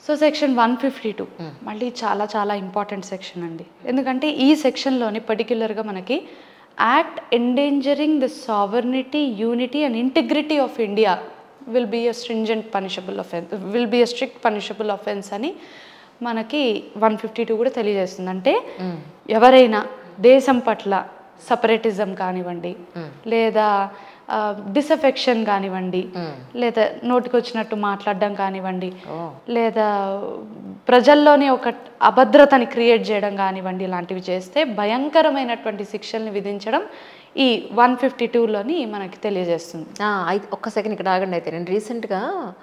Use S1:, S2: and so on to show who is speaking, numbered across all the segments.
S1: So section one fifty two మళ్ళీ చాలా చాలా ఇంపార్టెంట్ సెక్షన్ అండి ఎందుకంటే ఈ సెక్షన్లోని పర్టిక్యులర్గా మనకి act endangering the sovereignty unity and integrity of India will be a stringent punishable offence will be a strict punishable offence అని మనకి వన్ ఫిఫ్టీ టూ కూడా తెలియజేస్తుంది అంటే ఎవరైనా దేశం పట్ల సపరేటిజం కానివ్వండి లేదా డిసఫెక్షన్ కానివ్వండి లేదా నోటికి వచ్చినట్టు మాట్లాడడం కానివ్వండి లేదా ప్రజల్లోనే ఒక అభద్రతని క్రియేట్ చేయడం కానివ్వండి ఇలాంటివి చేస్తే భయంకరమైనటువంటి శిక్షల్ని విధించడం ఈ వన్ ఫిఫ్టీ టూలోని మనకి తెలియజేస్తుంది
S2: ఆ, అయితే ఒక్క సెకండ్ ఇక్కడ ఆగండి అయితే నేను రీసెంట్గా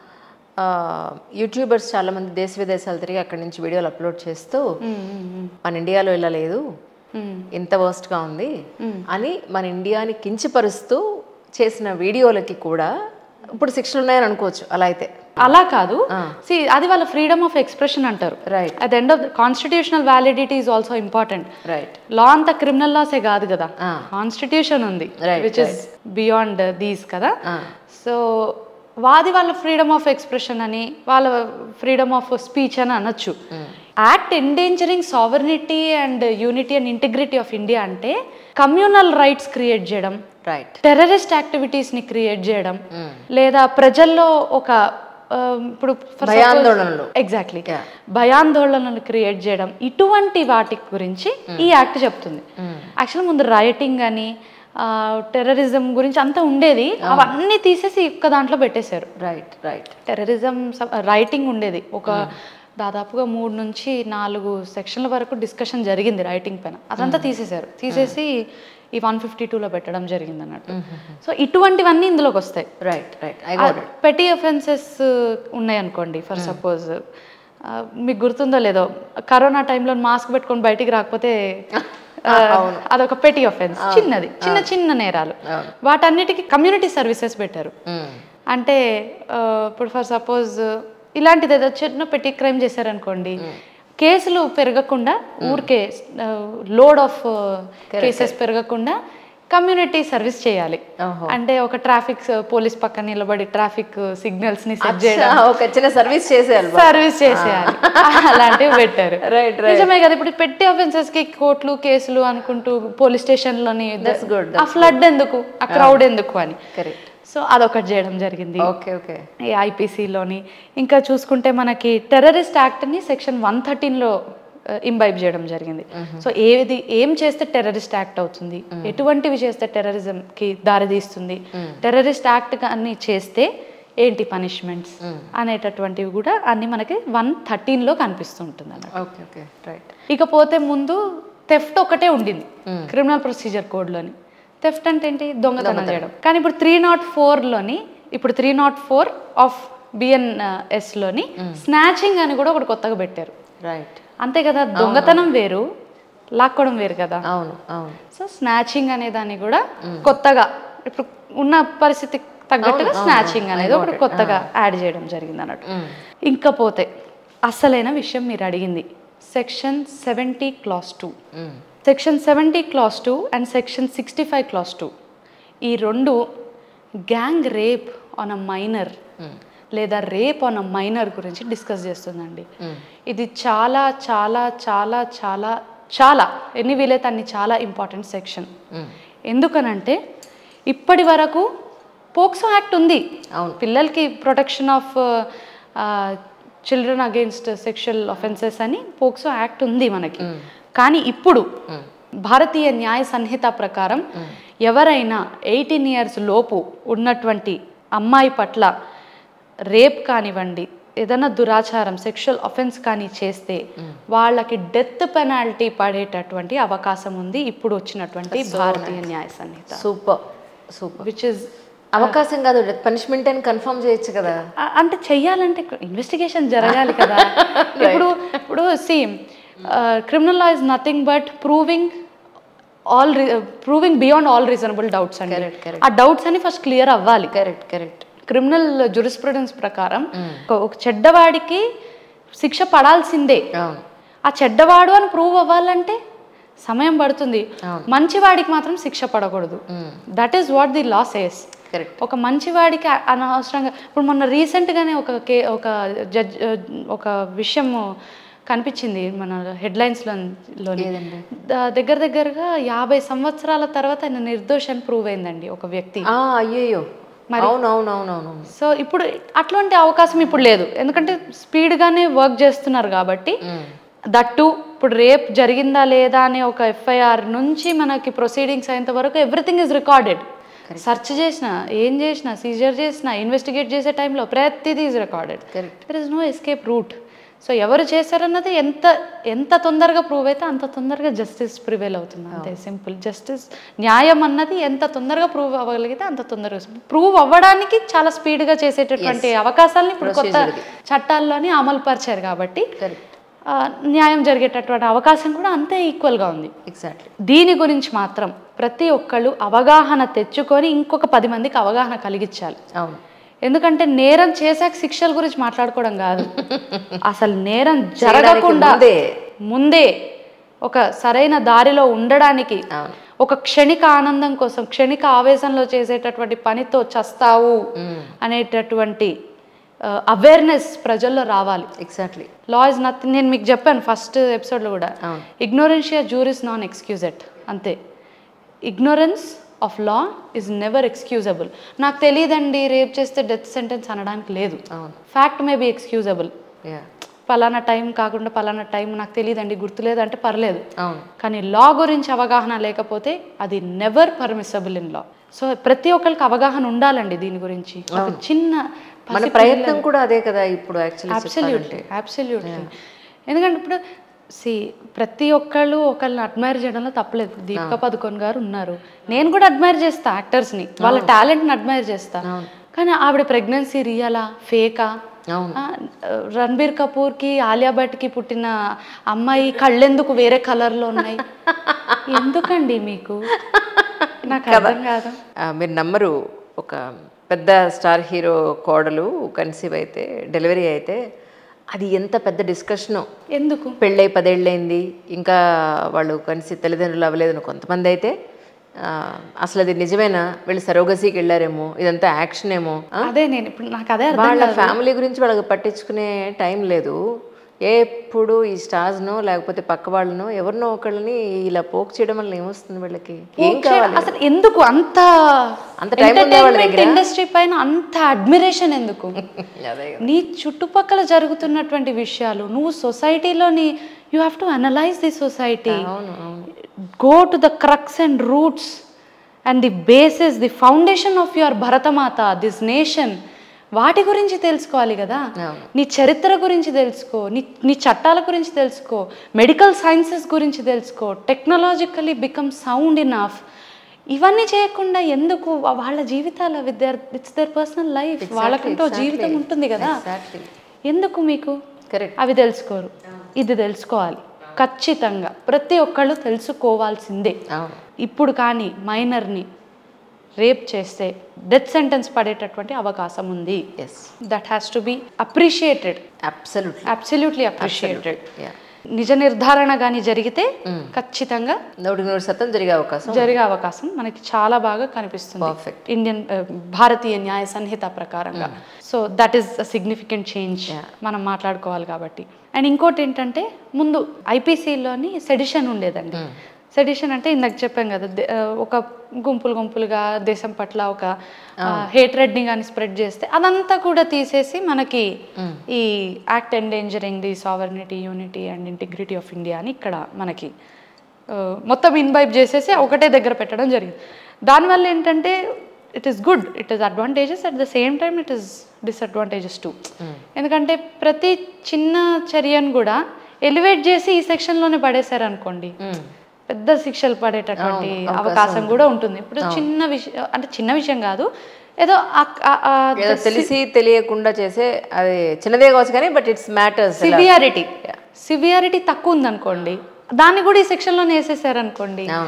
S2: యూట్యూబర్స్ చాలామంది దేశ విదేశాలు తిరిగి అక్కడి నుంచి వీడియోలు అప్లోడ్ చేస్తూ మన ఇండియాలో ఇలా లేదు ఇంత వర్స్ట్గా ఉంది అని మన ఇండియాని కించపరుస్తూ చేసిన వీడియోలకి కూడా ఇప్పుడు శిక్షలు ఉన్నాయని అనుకోవచ్చు అలా అయితే
S1: అలా కాదు సి అది వాళ్ళ ఫ్రీడమ్ ఆఫ్ ఎక్స్ప్రెషన్ అంటారు
S2: right
S1: at end of constitutional validity is also important
S2: right
S1: law అంతా క్రిమినల్ లాసే కాదు కదా
S2: Ah.
S1: కాన్స్టిట్యూషన్ ఉంది
S2: Right,
S1: which is beyond these కదా సో వాది వాళ్ళ ఫ్రీడమ్ ఆఫ్ ఎక్స్ప్రెషన్ అని వాళ్ళ ఫ్రీడమ్ ఆఫ్ స్పీచ్ అని అనొచ్చు act endangering sovereignty and unity and integrity of India అంటే కమ్యూనల్ రైట్స్ క్రియేట్ చేయడం
S2: రైట్
S1: టెర్రరిస్ట్ యాక్టివిటీస్ని క్రియేట్ చేయడం లేదా ప్రజల్లో ఒక ఆ, ఇప్పుడు
S2: భయాందోళనలు.
S1: Exactly
S2: Yeah.
S1: భయాందోళనలు క్రియేట్ చేయడం ఇటువంటి వాటి గురించి ఈ యాక్ట్ చెప్తుంది యాక్చువల్ ముందు రైటింగ్ అని టెర్రరిజం గురించి అంతా ఉండేది అవన్నీ తీసేసి ఒక్క దాంట్లో పెట్టేశారు
S2: రైట్ రైట్
S1: టెర్రరిజం రైటింగ్ ఉండేది ఒక దాదాపుగా మూడు నుంచి నాలుగు సెక్షన్ల వరకు డిస్కషన్ జరిగింది రైటింగ్ పైన అదంతా తీసేశారు తీసేసి ఈ వన్ ఫిఫ్టీ టూలో పెట్టడం జరిగింది అన్నట్టు సో ఇటువంటివన్నీ ఇందులోకి వస్తాయి
S2: right right I got it
S1: petty offences ఉన్నాయనుకోండి ఫర్ సపోజ్ మీకు గుర్తుందో లేదో కరోనా టైంలో మాస్క్ పెట్టుకొని బయటికి రాకపోతే ఆ, అదొక పెటీ ఒఫెన్స్ చిన్నది చిన్న చిన్న నేరాలు వాటన్నిటికీ కమ్యూనిటీ సర్వీసెస్ పెట్టారు అంటే ఆ, ఇప్పుడు ఫర్ సపోజ్ ఇలాంటిది ఏదో చిన్న పెట్టి క్రైమ్ చేశారనుకోండి కేసులు పెరగకుండా ఊరికే లోడ్ ఆఫ్ కేసెస్ పెరగకుండా కమ్యూనిటీ సర్వీస్ చేయాలి
S2: ఓహో.
S1: అంటే ఒక ట్రాఫిక్ పోలీస్ పక్కన నిలబడి ట్రాఫిక్ సిగ్నల్స్ ని సెట్ చేయడం
S2: ఒక చిన్న సర్వీస్ చేసేయాలి
S1: సర్వీస్ చేసేయాలి అలాంటివి పెట్టారు
S2: Right,
S1: నిజమే కదా ఇప్పుడు పెట్టి అఫెన్సెస్ కి కోర్టులు కేసులు అనుకుంటూ పోలీస్ స్టేషన్ లోని
S2: good,
S1: ఆ ఫ్లడ్ ఎందుకు ఆ క్రౌడ్ ఎందుకు అని
S2: కరెక్ట్
S1: సో అదొకటి చేయడం జరిగింది
S2: ఓకే ఓకే
S1: ఈ ఐపీసీలోని ఇంకా చూసుకుంటే మనకి టెర్రరిస్ట్ యాక్ట్ని సెక్షన్ వన్ థర్టీన్లో ఇంబైబ్ చేయడం జరిగింది సో ఏది ఏం చేస్తే టెర్రరిస్ట్ యాక్ట్ అవుతుంది ఎటువంటివి చేస్తే టెర్రరిజంకి దారితీస్తుంది టెర్రరిస్ట్ యాక్ట్ కానీ చేస్తే ఏంటి పనిష్మెంట్స్ అనేటటువంటివి కూడా అన్ని మనకి వన్ థర్టీన్లో కనిపిస్తుంటుంది అన్నమాట
S2: ఓకే ఓకే రైట్
S1: ఇకపోతే ముందు థెఫ్ట్ ఒకటే ఉండింది క్రిమినల్ ప్రొసీజర్ కోడ్లోని థెఫ్ట్ అంటే ఏంటి దొంగతనం చేయడం కానీ ఇప్పుడు త్రీ నాట్ ఫోర్లోని ఇప్పుడు త్రీ నాట్ ఫోర్ ఆఫ్ బిఎన్ఎస్లోని స్నాచింగ్ అని కూడా ఒకటి కొత్తగా పెట్టారు
S2: రైట్
S1: అంతే కదా దొంగతనం వేరు లాక్కోవడం వేరు కదా
S2: అవును అవును
S1: సో స్నాచింగ్ అనే దాన్ని కూడా కొత్తగా ఇప్పుడు ఉన్న పరిస్థితికి తగ్గట్టుగా స్నాచింగ్ అనేది ఒకటి కొత్తగా యాడ్ చేయడం జరిగింది అన్నట్టు ఇంకా పోతే అసలైన విషయం మీరు అడిగింది section seventy clause two section seventy clause two and section sixty five clause two ఈ రెండు gang rape on a minor లేదా రేప్ ఆన్ అ మైనర్ గురించి డిస్కస్ చేస్తుందండి ఇది చాలా చాలా చాలా చాలా చాలా ఎన్ని వీలైతే అన్ని చాలా ఇంపార్టెంట్ సెక్షన్ ఎందుకనంటే ఇప్పటి వరకు పోక్సో యాక్ట్ ఉంది
S2: అవును.
S1: పిల్లలకి protection of children against sexual offences అని పోక్సో యాక్ట్ ఉంది మనకి కానీ ఇప్పుడు భారతీయ న్యాయ సంహిత ప్రకారం ఎవరైనా ఎయిటీన్ ఇయర్స్ లోపు ఉన్నటువంటి అమ్మాయి పట్ల రేప్ కానివ్వండి ఏదైనా దురాచారం సెక్షువల్ అఫెన్స్ కానీ చేస్తే వాళ్ళకి డెత్ పెనాల్టీ పడేటటువంటి అవకాశం ఉంది ఇప్పుడు వచ్చినటువంటి Bharatiya Nyaya Sanhita
S2: super super
S1: which is
S2: అవకాశం కాదు పనిష్మెంట్ అని కన్ఫర్మ్ చేయొచ్చు కదా
S1: ఆ- అంటే చెయ్యాలంటే ఇన్వెస్టిగేషన్ జరగాలి కదా ఇప్పుడు ఇప్పుడు see criminal law is nothing but proving all proving beyond all reasonable doubts అండి
S2: Correct, correct.
S1: ఆ డౌట్స్ అని ఫస్ట్ క్లియర్ అవ్వాలి
S2: కరెక్ట్ కరెక్ట్
S1: క్రిమినల్ జురిస్ప్రుడెన్స్ ప్రకారం ఒక- ఒక చెడ్డవాడికి శిక్ష పడాల్సిందే
S2: అవును
S1: ఆ చెడ్డవాడు అని ప్రూవ్ అవ్వాలంటే సమయం పడుతుంది మంచివాడికి మాత్రం శిక్ష పడకూడదు that is what the law says
S2: correct
S1: ఒక మంచివాడికి అ- అనవసరంగా ఇప్పుడు మొన్న రీసెంట్గానే ఒక కే ఒక జడ్జ్ ఒక విషయం కనిపించింది మన హెడ్లైన్స్లో
S2: ఏదండి?
S1: దగ్గర దగ్గరగా యాభై సంవత్సరాల తర్వాత ఆయన నిర్దోష్ అని ప్రూవ్ అయిందండి ఒక వ్యక్తి
S2: ఆ, అయ్యయ్యో అవును అవును అవును అవును
S1: సో ఇప్పుడు అట్లాంటి అవకాశం ఇప్పుడు లేదు ఎందుకంటే స్పీడ్గానే వర్క్ చేస్తున్నారు కాబట్టి దట్టు ఇప్పుడు రేప్ జరిగిందా లేదా అనే ఒక ఎఫ్ఐఆర్ నుంచి మనకి ప్రొసీడింగ్స్ అయ్యేంత వరకు ఎవ్రీథింగ్ ఇస్ రికార్డెడ్ సెర్చ్ చేసిన ఏం చేసిన సీజర్ చేసిన ఇన్వెస్టిగేట్ చేసే టైంలో ప్రతిదీ is recorded
S2: correct
S1: there is no escape route so ఎవరు చేశారన్నది ఎంత ఎంత తొందరగా ప్రూవ్ అయితే అంత తొందరగా జస్టిస్ ప్రివేల్ అవుతుంది అంతే సింపుల్ జస్టిస్ న్యాయం అన్నది ఎంత తొందరగా ప్రూవ్ అవ్వగలిగితే అంత తొందరగా ప్రూవ్ అవ్వడానికి చాలా స్పీడ్గా చేసేటటువంటి అవకాశాలను ఇప్పుడు కొత్త చట్టాల్లోని అమలు పరిచారు కాబట్టి
S2: కరెక్ట్
S1: ఆ, న్యాయం జరిగేటటువంటి అవకాశం కూడా అంతే ఈక్వల్గా ఉంది
S2: ఎగ్జాక్ట్లీ
S1: దీని గురించి మాత్రం ప్రతి ఒక్కళ్ళు అవగాహన తెచ్చుకొని ఇంకొక పది మందికి అవగాహన కలిగించాలి
S2: అవును
S1: ఎందుకంటే నేరం చేశాక శిక్షల గురించి మాట్లాడుకోవడం కాదు అసలు నేరం జరగకుండా
S2: ముందే.
S1: ముందే ఒక సరైన దారిలో ఉండడానికి
S2: అవును
S1: ఒక క్షణిక ఆనందం కోసం క్షణిక ఆవేశంలో చేసేటటువంటి పనితో చస్తావు అనేటటువంటి అవేర్నెస్ ప్రజల్లో రావాలి
S2: ఎగ్జాక్ట్లీ
S1: లా ఇస్ నథింగ్ నేను మీకు చెప్పాను ఫస్ట్ ఎపిసోడ్లో కూడా
S2: అవును.
S1: ఇగ్నోరెన్షియా జూరిస్ నాన్ ఎక్స్క్యూజెట్ అంతే ignorance of law is never excusable నాకు తెలియదండి రేప్ చేస్తే డెత్ సెంటెన్స్ అనడానికి లేదు
S2: అవును
S1: fact may be excusable
S2: yeah
S1: పలానా టైం కాకుండా పలానా టైం నాకు తెలియదండి గుర్తులేదు అంటే పర్లేదు
S2: అవును
S1: కానీ లా గురించి అవగాహన లేకపోతే అది never permissible in law so ప్రతి ఒక్కరికి అవగాహన ఉండాలండి దీని గురించి ఒక చిన్న
S2: మన ప్రయత్నం కూడా అదే కదా ఇప్పుడు యాక్చువల్లీ
S1: అబ్సల్యూట్లీ అబ్సల్యూట్లీ ఎందుకంటే ఇప్పుడు సి ప్రతి ఒక్కళ్ళు ఒకళ్ళని అడ్మైర్ చేయడంలో తప్పలేదు ఇప్పుడు దీపికా పదుకొన్ గారు ఉన్నారు నేను కూడా అడ్మైర్ చేస్తా యాక్టర్స్ని వాళ్ళ టాలెంట్ని అడ్మైర్ చేస్తా కానీ ఆవిడ ప్రెగ్నెన్సీ రియలా ఫేకా
S2: అవును
S1: ఆ, రణబీర్ కపూర్కి ఆలియా భట్కి పుట్టిన అమ్మాయి కళ్ళెందుకు వేరే కలర్లో ఉన్నాయి ఎందుకండి మీకు నాకు అర్థం కాదు
S2: ఆ, మీరు నమ్మరు ఒక పెద్ద స్టార్ హీరో కోడలు కన్సీవ్ అయితే డెలివరీ అయితే అది ఎంత పెద్ద డిస్కషను
S1: ఎందుకు
S2: పెళ్ళై పదేళ్ళైంది ఇంకా వాళ్ళు కలిసి తల్లిదండ్రులు అవ్వలేదని కొంతమంది అయితే ఆ, అసలు అది నిజమేనా వీళ్ళు సరోగసీకి వెళ్ళారేమో ఇదంతా యాక్షన్ ఏమో ఆ?
S1: అదే నేను ఇప్పుడు నాకు అదే అర్థం
S2: వాళ్ళ ఫ్యామిలీ గురించి వాళ్ళకి పట్టించుకునే టైం లేదు ఎప్పుడు ఈ స్టార్స్నో లేకపోతే పక్క వాళ్ళనో ఎవరినో ఒకళ్ళని ఇలా పోక్ చేయడం వల్ల ఏమొస్తుంది వీళ్ళకి ఏం కావాలి
S1: అసలు ఎందుకు అంత
S2: అంత time ఉందా వాళ్ళ దగ్గర?
S1: ఇండస్ట్రీ పైన అంత అడ్మిరేషన్ ఎందుకు
S2: అదే
S1: నీ చుట్టుపక్కల జరుగుతున్నటువంటి విషయాలు నువ్వు సొసైటీలోని you have to analyse the society
S2: అవును అవును
S1: go to the crux and roots and the basis the foundation of your Bharatmata this nation వాటి గురించి తెలుసుకోవాలి కదా
S2: అవును.
S1: నీ చరిత్ర గురించి తెలుసుకో నీ నీ చట్టాల గురించి తెలుసుకో మెడికల్ సైన్సెస్ గురించి తెలుసుకో technologically become sound in of ఇవన్నీ చేయకుండా ఎందుకు వా- వాళ్ళ జీవితాల with it's their personal life వాళ్ళకంటూ ఓ జీవితం ఉంటుంది కదా
S2: ఎగ్జాక్ట్లీ
S1: ఎందుకు మీకు
S2: కరెక్ట్
S1: అవి తెలుసుకోరు ఇది తెలుసుకోవాలి ఖచ్చితంగా ప్రతి ఒక్కళ్ళు తెలుసుకోవాల్సిందే
S2: అవును
S1: ఇప్పుడు కానీ మైనర్ని రేప్ చేస్తే డెత్ సెంటెన్స్ పడేటటువంటి అవకాశం ఉంది
S2: yes
S1: that has to be appreciated
S2: absolutely
S1: absolutely appreciated
S2: yeah
S1: నిజ నిర్ధారణ కానీ జరిగితే ఖచ్చితంగా
S2: నూటికి నూరు శాతం జరిగే అవకాశం
S1: జరిగే అవకాశం మనకి చాలా బాగా కనిపిస్తుంది
S2: Perfect.
S1: ఇండియన్ ఆ, భారతీయ న్యాయ సంహిత ప్రకారంగా so that is a significant change మనం మాట్లాడుకోవాలి కాబట్టి అండ్ ఇంకోటి ఏంటంటే ముందు ఐపీసీలోని సెడిషన్ ఉండేదండి సెడిషన్ అంటే ఇందాక చెప్పాం కదా దే- ఆ, ఒక గుంపులు గుంపులుగా దేశం పట్ల ఒక హేట్రెడ్ని కానీ స్ప్రెడ్ చేస్తే అదంతా కూడా తీసేసి మనకి ఈ act endangering the sovereignty unity and integrity of India అని ఇక్కడ మనకి ఆ, మొత్తం ఇన్వైబ్ చేసేసి ఒకటే దగ్గర పెట్టడం జరిగింది దానివల్ల ఏంటంటే it is good it is advantages at the same time it is disadvantages too ఎందుకంటే ప్రతి చిన్న చర్యను కూడా ఎలివేట్ చేసి ఈ సెక్షన్లోనే పడేశారు అనుకోండి పెద్ద శిక్షలు పడేటటువంటి అవకాశం కూడా ఉంటుంది ఇప్పుడు చిన్న విషయం అంటే చిన్న విషయం కాదు ఏదో ఆ- ఆ- ఆ
S2: ఏదో తెలిసి తెలియకుండా చేసే అది చిన్నదే కావచ్చు కానీ but it's matters
S1: severity severity తక్కువ ఉందనుకోండి దాన్ని కూడా ఈ సెక్షన్లోనే వేసేసారు అనుకోండి
S2: అవును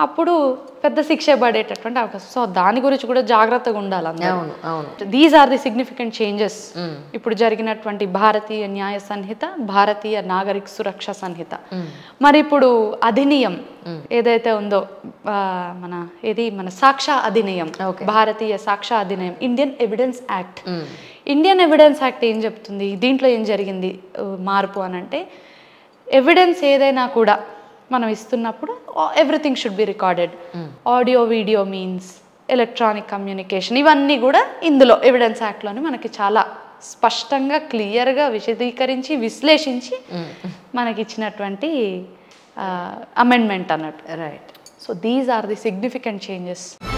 S1: అప్పుడు పెద్ద శిక్ష పడేటటువంటి అవకాశం సో దాని గురించి కూడా జాగ్రత్తగా ఉండాలి అందరూ
S2: అవును అవును
S1: these are the significant changes ఇప్పుడు జరిగినటువంటి భారతీయ న్యాయ సంహిత భారతీయ నాగరిక సురక్ష సంహిత మరి ఇప్పుడు అధినియం ఏదైతే ఉందో ఆ, మన ఏది మన Sakshya Adhiniyam
S2: Okay.
S1: Bharatiya Sakshya Adhiniyam Indian Evidence Act Indian Evidence Act ఏం చెప్తుంది దీంట్లో ఏం జరిగింది ఆ, మార్పు అని అంటే ఎవిడెన్స్ ఏదైనా కూడా మనం ఇస్తున్నప్పుడు everything should be recorded audio video means electronic communication ఇవన్నీ కూడా ఇందులో ఎవిడెన్స్ యాక్ట్లోని మనకి చాలా స్పష్టంగా క్లియర్గా విశదీకరించి విశ్లేషించి మనకి ఇచ్చినటువంటి అమెండ్మెంట్ అన్నట్టు
S2: right
S1: so these are the significant changes